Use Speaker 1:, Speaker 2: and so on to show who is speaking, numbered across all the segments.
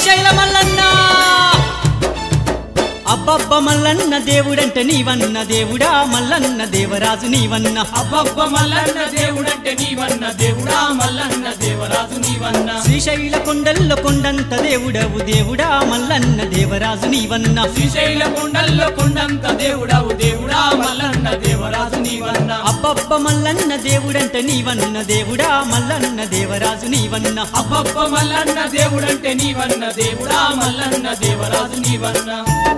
Speaker 1: శ్రీశైల మల్లన్న అబ్బబ్బ మల్లన్న దేవుడంటే నీవన్న దేవుడా మల్లన్న దేవరాజు నీవన్న
Speaker 2: అబ్బబ్బ మల్లన్న దేవుడంటే నీవన్న దేవుడా మల్లన్న దేవరాజు నీవన్న
Speaker 1: శ్రీశైల కొండల్లో కొండంత దేవుడవు దేవుడా మల్లన్న దేవరాజు నీవన్న
Speaker 2: శ్రీశైల కొండల్లో కొండంత దేవుడవు దేవుడా మల్లన్న దేవరాజు నీవన్న
Speaker 1: అబ్బబ్బ మల్లన్న దేవుడంటే నీవన్న దేవుడా మల్లన్న దేవరాజు నీవన్న
Speaker 2: అబ్బబ్బ మల్లన్న దేవుడంటే నీవన్న దేవుడా మల్లన్న దేవరాజు నీవన్న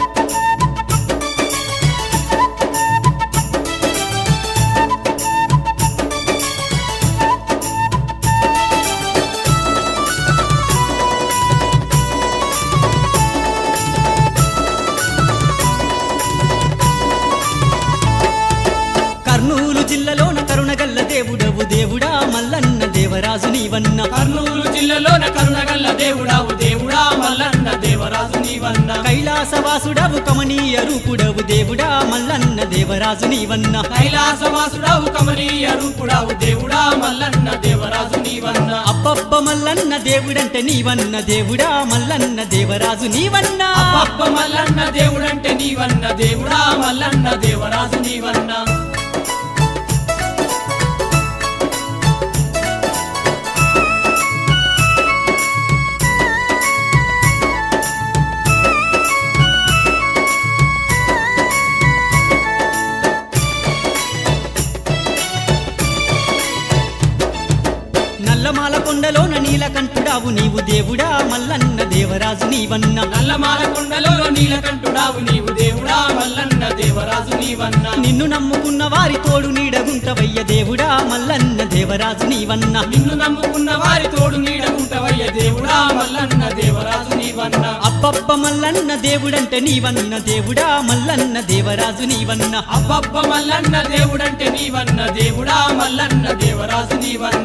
Speaker 1: కర్నూలు జిల్లాలోన కరుణగల్ల దేవుడవు దేవుడా మల్లన్న దేవరాజు నీవన్న
Speaker 2: కర్నూలు జిల్లాలోన కరుణగల్ల దేవుడావు దేవుడా మల్లన్న దేవరాజు నీవన్న
Speaker 1: కైలాసవాసుడవు కమనీయ రూపుడవు దేవుడా మల్లన్న దేవరాజు నీవన్న
Speaker 2: కైలాసవాసుడావు కమనీయ రూపుడావు దేవుడా మల్లన్న దేవరాజు నీవన్న
Speaker 1: అబ్బబ్బ మల్లన్న దేవుడంటే నీవన్న దేవుడా మల్లన్న దేవరాజు నీవన్న
Speaker 2: అబ్బబ్బ మల్లన్న దేవుడంటే నీవన్న దేవుడా మల్లన్న దేవరాజు నీవన్న
Speaker 1: నల్లమాల కొండలోన నీలకంఠుడావు నీవు దేవుడా మల్లన్న దేవరాజు నీవన్న
Speaker 2: నల్లమాల కొండలో నీలకంఠుడావు నీవు దేవుడా మల్లన్న దేవరాజు నీవన్న
Speaker 1: నిన్ను నమ్ముకున్న వారి తోడు నీడగుంటవయ్య దేవుడా మల్లన్న దేవరాజు నీవన్న
Speaker 2: నిన్ను నమ్ముకున్న వారి తోడు నీడగుంటవయ్య దేవుడా మల్లన్న దేవరాజు నీవన్న
Speaker 1: అబ్బబ్బ మల్లన్న దేవుడంటే నీవన్న దేవుడా మల్లన్న దేవరాజు నీవన్న
Speaker 2: అబ్బబ్బ మల్లన్న దేవుడంటే నీవన్న దేవుడా మల్లన్న దేవరాజు నీవన్న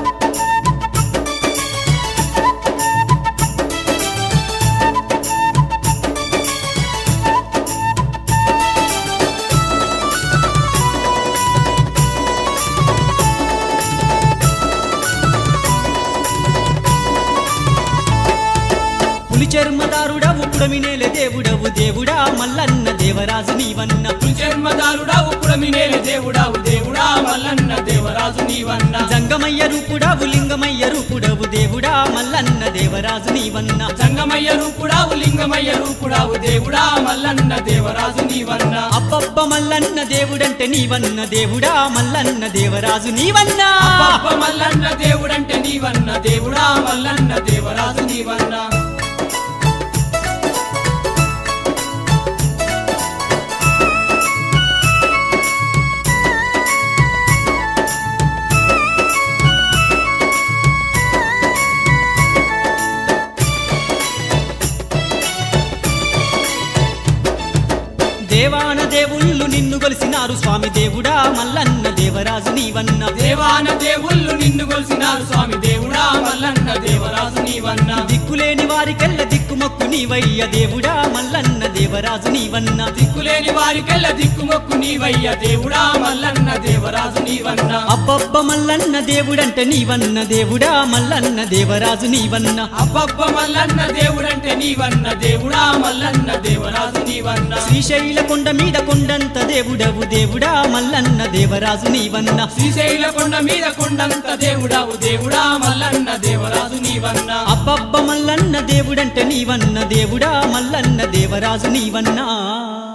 Speaker 1: పులి చర్మదారుడవు పుడమినేల దేవుడవు దేవుడా మల్లన్న దేవరాజు నీవన్న
Speaker 2: జన్మదారుడావు పుడమినేల దేవుడావు దేవుడా మల్లన్న దేవరాజు నీవన్న
Speaker 1: జంగమయ్య రూపుడవు లింగమయ్య రూపుడవు దేవుడా మల్లన్న దేవరాజు నీవన్న
Speaker 2: సంగమయ్య రూపుడావు లింగమయ్య రూపుడావు దేవుడా మల్లన్న దేవరాజు నీవన్న
Speaker 1: అబ్బబ్బ మల్లన్న దేవుడంటే నీవన్న దేవుడా మల్లన్న దేవరాజు నీవన్న
Speaker 2: అబ్బబ్బ మల్లన్న దేవుడంటే నీవన్న దేవుడా మల్లన్న దేవరాజు నీవన్న
Speaker 1: దేవాన దేవుళ్ళు నిన్ను కొలిసినారు స్వామి దేవుడా మల్లన్న దేవరాజు నీవన్న
Speaker 2: దేవాన దేవుళ్ళు నిన్ను కొలిసినారు స్వామి దేవుడా మల్లన్న దేవరాజు నీవన్న
Speaker 1: దిక్కులేని వారికెల్ల దిక్కుమొక్కు నీవయ్య దేవుడా మల్లన్న దేవరాజు నీవన్న
Speaker 2: దిక్కులేని వారికెల్ల దిక్కుమొక్కు నీవయ్య దేవుడా మల్లన్న దేవరాజు నీవన్న
Speaker 1: అబ్బబ్బ మల్లన్న దేవుడంటే నీవన్న దేవుడా మల్లన్న దేవరాజు నీవన్న
Speaker 2: అబ్బబ్బ మల్లన్న దేవుడంటే నీవన్న దేవుడా మల్లన్న దేవరాజు నీవన్న
Speaker 1: శ్రీశైల కొండ మీద కొండంత దేవుడవు దేవుడా మల్లన్న దేవరాజు నీవన్న
Speaker 2: శ్రీశైల కొండ మీద కొండంత దేవుడావు దేవుడా మల్లన్న దేవరాజు నీవన్న
Speaker 1: అబ్బబ్బ మల్లన్న దేవుడంటే నీవన్న దేవుడా మల్లన్న దేవరాజు నీవన్నా